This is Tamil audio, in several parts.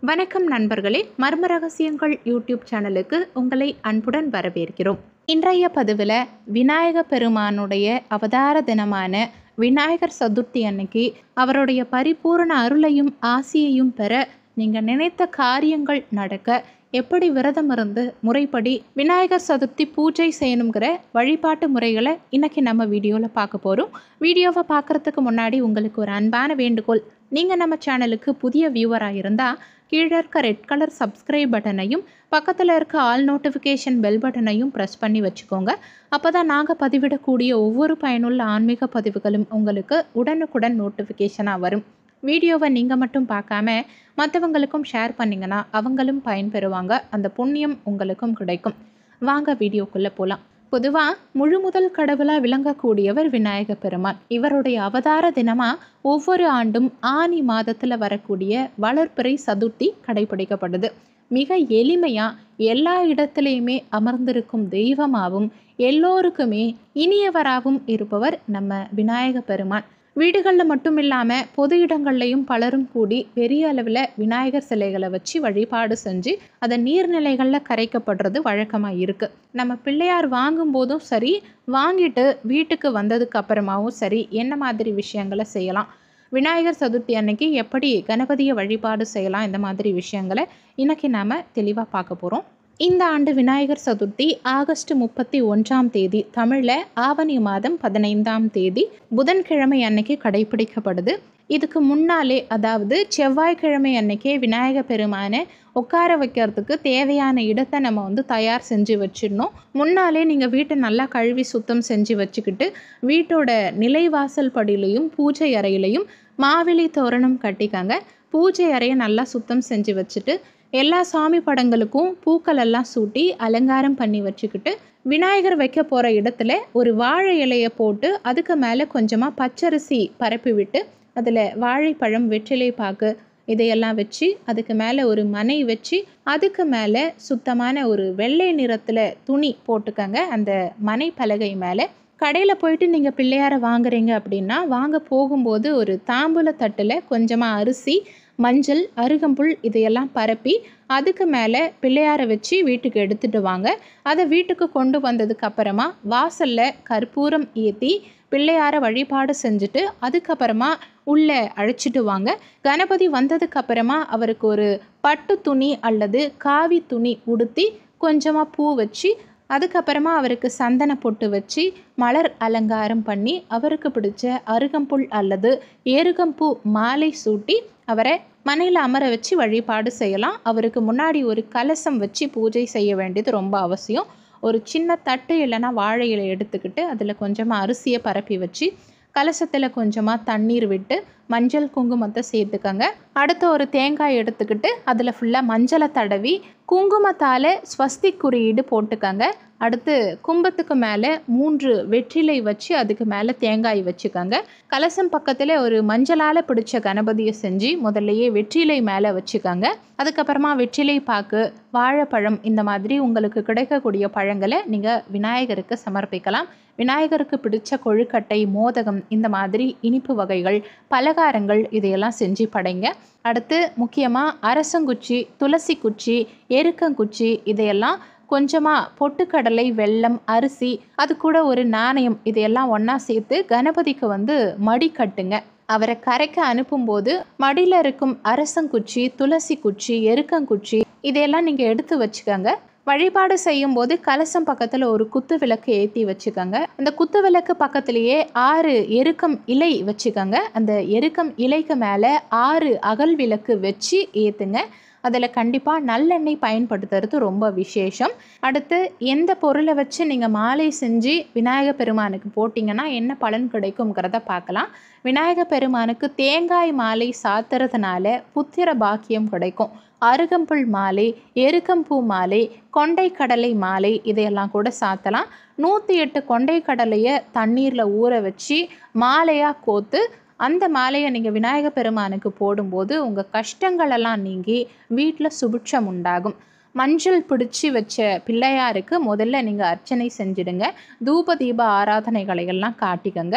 வணக்கம் நண்பர்களே மர்ம ரகசியங்கள் யூடியூப் சேனலுக்கு உங்களை அன்புடன் வரவேற்கிறோம் இன்றைய பதிவில் விநாயக பெருமானுடைய அவதார தினமான விநாயகர் சதுர்த்தி அன்னைக்கு அவருடைய பரிபூரண அருளையும் ஆசியையும் பெற நீங்கள் நினைத்த காரியங்கள் நடக்க எப்படி விரதம் இருந்து முறைப்படி விநாயகர் சதுர்த்தி பூஜை செய்யணுங்கிற வழிபாட்டு முறைகளை இன்னைக்கு நம்ம வீடியோவில் பார்க்க போகிறோம் வீடியோவை பார்க்குறதுக்கு முன்னாடி உங்களுக்கு ஒரு அன்பான வேண்டுகோள் நீங்கள் நம்ம சேனலுக்கு புதிய வியூவராக இருந்தால் கீழே இருக்க ரெட் கலர் சப்ஸ்கிரைப் பட்டனையும் பக்கத்தில் இருக்க ஆல் நோட்டிஃபிகேஷன் பெல் பட்டனையும் ப்ரெஸ் பண்ணி வச்சுக்கோங்க அப்போ தான் நாங்கள் பதிவிடக்கூடிய ஒவ்வொரு பயனுள்ள ஆன்மீக பதிவுகளும் உங்களுக்கு உடனுக்குடன் நோட்டிஃபிகேஷனாக வரும் வீடியோவை நீங்கள் மட்டும் பார்க்காம மற்றவங்களுக்கும் ஷேர் பண்ணிங்கன்னா அவங்களும் பயன்பெறுவாங்க அந்த புண்ணியம் உங்களுக்கும் கிடைக்கும் வாங்க வீடியோக்குள்ளே போகலாம் பொதுவாக முழு முதல் கடவுளாக விளங்கக்கூடியவர் விநாயக பெருமான் இவருடைய அவதார தினமாக ஒவ்வொரு ஆண்டும் ஆனி மாதத்தில் வரக்கூடிய வளர்ப்பிறை சதுர்த்தி கடைபிடிக்கப்படுது மிக எளிமையாக எல்லா இடத்துலையுமே அமர்ந்திருக்கும் தெய்வமாகவும் எல்லோருக்குமே இனியவராகவும் இருப்பவர் நம்ம விநாயக பெருமான் வீடுகளில் மட்டும் இல்லாமல் பொது இடங்கள்லையும் பலரும் கூடி பெரிய அளவில் விநாயகர் சிலைகளை வச்சு வழிபாடு செஞ்சு அதை நீர்நிலைகளில் கரைக்கப்படுறது வழக்கமாக இருக்குது நம்ம பிள்ளையார் வாங்கும்போதும் சரி வாங்கிட்டு வீட்டுக்கு வந்ததுக்கு அப்புறமாவும் சரி என்ன மாதிரி விஷயங்களை செய்யலாம் விநாயகர் சதுர்த்தி அன்னைக்கு எப்படி கணபதியை வழிபாடு செய்யலாம் இந்த மாதிரி விஷயங்களை இன்னைக்கு நாம் தெளிவாக பார்க்க போகிறோம் இந்த ஆண்டு விநாயகர் சதுர்த்தி ஆகஸ்ட் முப்பத்தி ஒன்றாம் தேதி தமிழில் ஆவணி மாதம் பதினைந்தாம் தேதி புதன்கிழமை அன்னைக்கு கடைபிடிக்கப்படுது இதுக்கு முன்னாலே அதாவது செவ்வாய்க்கிழமை அன்னைக்கே விநாயக பெருமானை உட்கார வைக்கிறதுக்கு தேவையான இடத்தை நம்ம வந்து தயார் செஞ்சு வச்சிடணும் முன்னாலே நீங்கள் வீட்டை நல்லா கழுவி சுத்தம் செஞ்சு வச்சுக்கிட்டு வீட்டோட நிலைவாசல் படியிலையும் பூஜை அறையிலையும் மாவிலை தோரணம் கட்டிக்காங்க பூஜை அறையை நல்லா சுத்தம் செஞ்சு வச்சுட்டு எல்லா சாமி படங்களுக்கும் பூக்கள் எல்லாம் சூட்டி அலங்காரம் பண்ணி வச்சுக்கிட்டு விநாயகர் வைக்க போகிற இடத்துல ஒரு வாழை இலையை போட்டு அதுக்கு மேலே கொஞ்சமாக பச்சரிசி பரப்பி விட்டு அதில் வாழைப்பழம் வெற்றிலை பாக்கு இதையெல்லாம் வச்சு அதுக்கு மேலே ஒரு மனை வச்சு அதுக்கு மேலே சுத்தமான ஒரு வெள்ளை நிறத்தில் துணி போட்டுக்கங்க அந்த மனை பலகை மேலே கடையில் போயிட்டு நீங்கள் பிள்ளையாரை வாங்குறீங்க அப்படின்னா வாங்க போகும்போது ஒரு தாம்பூல தட்டில் கொஞ்சமாக அரிசி மஞ்சள் அருகம்புல் இதையெல்லாம் பரப்பி அதுக்கு மேலே பிள்ளையாரை வச்சு வீட்டுக்கு எடுத்துகிட்டு வாங்க அதை வீட்டுக்கு கொண்டு வந்ததுக்கு அப்புறமா வாசலில் கற்பூரம் ஏற்றி பிள்ளையாரை வழிபாடு செஞ்சுட்டு அதுக்கப்புறமா உள்ளே அழைச்சிட்டு வாங்க கணபதி வந்ததுக்கு அப்புறமா அவருக்கு ஒரு பட்டு துணி அல்லது காவி துணி உடுத்தி கொஞ்சமாக பூ வச்சு அதுக்கப்புறமா அவருக்கு சந்தன பொட்டு வச்சு மலர் அலங்காரம் பண்ணி அவருக்கு பிடிச்ச அருகம்புல் அல்லது ஏருகம்பூ மாலை சூட்டி அவரை மனையில் அமர வச்சு வழிபாடு செய்யலாம் அவருக்கு முன்னாடி ஒரு கலசம் வச்சு பூஜை செய்ய வேண்டியது ரொம்ப அவசியம் ஒரு சின்ன தட்டு இல்லைன்னா வாழை இலை எடுத்துக்கிட்டு அதில் கொஞ்சமாக அரிசியை பரப்பி வச்சு கலசத்தில் கொஞ்சமாக தண்ணீர் விட்டு மஞ்சள் குங்குமத்தை சேர்த்துக்கங்க அடுத்து ஒரு தேங்காய் எடுத்துக்கிட்டு அதில் ஃபுல்லாக மஞ்சளை தடவி குங்குமத்தால் ஸ்வஸ்தி குறியீடு போட்டுக்கங்க அடுத்து கும்பத்துக்கு மேலே மூன்று வெற்றிலை வச்சு அதுக்கு மேலே தேங்காய் வச்சுக்கோங்க கலசம் பக்கத்தில் ஒரு மஞ்சளால் பிடிச்ச கணபதியை செஞ்சு முதல்லையே வெற்றிலை மேலே வச்சுக்கோங்க அதுக்கப்புறமா வெற்றிலை பாக்கு வாழைப்பழம் இந்த மாதிரி உங்களுக்கு கிடைக்கக்கூடிய பழங்களை நீங்கள் விநாயகருக்கு சமர்ப்பிக்கலாம் விநாயகருக்கு பிடிச்ச கொழுக்கட்டை மோதகம் இந்த மாதிரி இனிப்பு வகைகள் பலகாரங்கள் இதையெல்லாம் செஞ்சு படைங்க அடுத்து முக்கியமாக அரசங்குச்சி துளசி குச்சி எருக்கங்குச்சி இதையெல்லாம் கொஞ்சமாக பொட்டுக்கடலை வெல்லம் அரிசி அது கூட ஒரு நாணயம் இதையெல்லாம் ஒன்றா சேர்த்து கணபதிக்கு வந்து மடி கட்டுங்க அவரை கரைக்க அனுப்பும்போது மடியில் இருக்கும் அரசங்குச்சி துளசி குச்சி எருக்கங்குச்சி இதையெல்லாம் நீங்கள் எடுத்து வச்சுக்கோங்க வழிபாடு செய்யும்போது கலசம் பக்கத்தில் ஒரு குத்து விளக்கு ஏற்றி வச்சுக்கோங்க அந்த குத்து விளக்கு பக்கத்துலேயே ஆறு எருக்கம் இலை வச்சுக்கோங்க அந்த எருக்கம் இலைக்கு மேலே ஆறு அகல் விளக்கு வச்சு ஏற்றுங்க அதில் கண்டிப்பாக நல்லெண்ணெய் பயன்படுத்துறது ரொம்ப விசேஷம் அடுத்து எந்த பொருளை வச்சு நீங்கள் மாலை செஞ்சு விநாயக பெருமானுக்கு போட்டிங்கன்னா என்ன பலன் கிடைக்குங்கிறத பார்க்கலாம் விநாயக பெருமானுக்கு தேங்காய் மாலை சாத்துறதுனால புத்திர பாக்கியம் கிடைக்கும் அருகம்புல் மாலை எருக்கம்பூ மாலை கொண்டை கடலை மாலை இதையெல்லாம் கூட சாத்தலாம் நூற்றி எட்டு கொண்டை கடலையை தண்ணீரில் ஊற வச்சு மாலையாக கோத்து அந்த மாலையை நீங்கள் விநாயக பெருமானுக்கு போடும்போது உங்கள் கஷ்டங்களெல்லாம் நீங்கி வீட்டில் சுபிட்சம் உண்டாகும் மஞ்சள் பிடிச்சி வச்ச பிள்ளையாருக்கு முதல்ல நீங்கள் அர்ச்சனை செஞ்சிடுங்க தூப தீப ஆராதனைகளை எல்லாம் காட்டிக்கங்க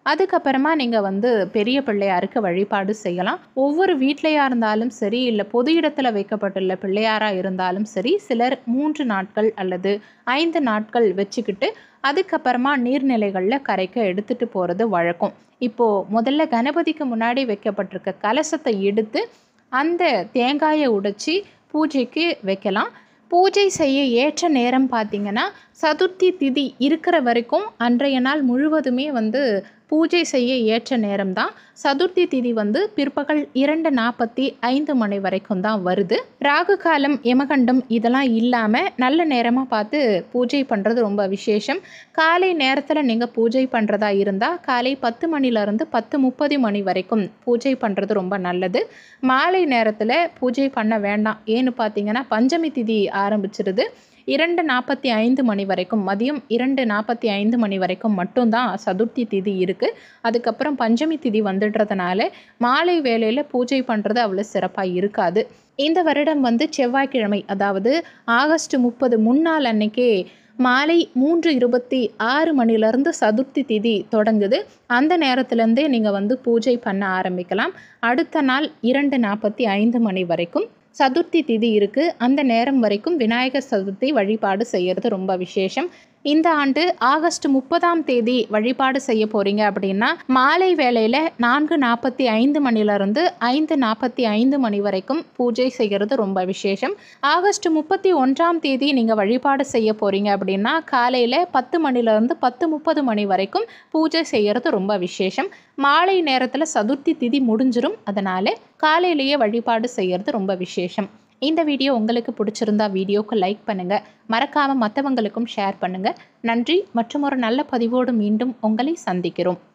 அதுக்கப்புறமா நீங்கள் வந்து பெரிய பிள்ளையாருக்கு வழிபாடு செய்யலாம் ஒவ்வொரு வீட்லையாக இருந்தாலும் சரி இல்லை பொது இடத்துல வைக்கப்பட்டுள்ள பிள்ளையாராக இருந்தாலும் சரி சிலர் மூன்று நாட்கள் அல்லது ஐந்து நாட்கள் வச்சுக்கிட்டு அதுக்கப்புறமா நீர்நிலைகளில் கரைக்க எடுத்துகிட்டு போகிறது வழக்கம் இப்போது முதல்ல கணபதிக்கு முன்னாடி வைக்கப்பட்டிருக்க கலசத்தை எடுத்து அந்த தேங்காயை உடைச்சி பூஜைக்கு வைக்கலாம் பூஜை செய்ய ஏற்ற நேரம் பார்த்திங்கன்னா சதுர்த்தி திதி இருக்கிற வரைக்கும் அன்றைய நாள் முழுவதுமே வந்து பூஜை செய்ய ஏற்ற நேரம்தான் சதுர்த்தி திதி வந்து பிற்பகல் இரண்டு நாற்பத்தி ஐந்து மணி வரைக்கும் தான் வருது ராகு காலம் யமகண்டம் இதெல்லாம் இல்லாமல் நல்ல நேரமாக பார்த்து பூஜை பண்ணுறது ரொம்ப விசேஷம் காலை நேரத்தில் நீங்கள் பூஜை பண்ணுறதா இருந்தால் காலை பத்து மணிலேருந்து பத்து முப்பது மணி வரைக்கும் பூஜை பண்ணுறது ரொம்ப நல்லது மாலை நேரத்தில் பூஜை பண்ண வேண்டாம் ஏன்னு பார்த்தீங்கன்னா பஞ்சமி திதி ஆரம்பிச்சிருது இரண்டு நாற்பத்தி ஐந்து மணி வரைக்கும் மதியம் இரண்டு நாற்பத்தி ஐந்து மணி வரைக்கும் மட்டும்தான் சதுர்த்தி திதி இருக்குது அதுக்கப்புறம் பஞ்சமி திதி வந்துடுறதுனால மாலை வேளையில் பூஜை பண்ணுறது அவ்வளோ சிறப்பாக இருக்காது இந்த வருடம் வந்து செவ்வாய்க்கிழமை அதாவது ஆகஸ்ட் முப்பது முன்னாள் அன்னைக்கே மாலை மூன்று இருபத்தி ஆறு மணிலேருந்து சதுர்த்தி திதி தொடங்குது அந்த நேரத்துலேருந்தே நீங்கள் வந்து பூஜை பண்ண ஆரம்பிக்கலாம் அடுத்த நாள் இரண்டு நாற்பத்தி ஐந்து மணி வரைக்கும் சதுர்த்தி திதி இருக்குது அந்த நேரம் வரைக்கும் விநாயகர் சதுர்த்தி வழிபாடு செய்கிறது ரொம்ப விசேஷம் இந்த ஆண்டு ஆகஸ்ட் முப்பதாம் தேதி வழிபாடு செய்ய போகிறீங்க அப்படின்னா மாலை வேளையில் நான்கு நாற்பத்தி ஐந்து மணிலிருந்து ஐந்து நாற்பத்தி ஐந்து மணி வரைக்கும் பூஜை செய்கிறது ரொம்ப விசேஷம் ஆகஸ்ட் முப்பத்தி ஒன்றாம் தேதி நீங்கள் வழிபாடு செய்ய போகிறீங்க அப்படின்னா காலையில் பத்து மணிலேருந்து பத்து முப்பது மணி வரைக்கும் பூஜை செய்கிறது ரொம்ப விசேஷம் மாலை நேரத்தில் சதுர்த்தி திதி முடிஞ்சிடும் அதனால் காலையிலேயே வழிபாடு செய்கிறது ரொம்ப விசேஷம் இந்த வீடியோ உங்களுக்கு பிடிச்சிருந்தா வீடியோக்கு லைக் பண்ணுங்கள் மறக்காமல் மற்றவங்களுக்கும் ஷேர் பண்ணுங்கள் நன்றி மற்றும் ஒரு நல்ல பதிவோடு மீண்டும் உங்களை சந்திக்கிறோம்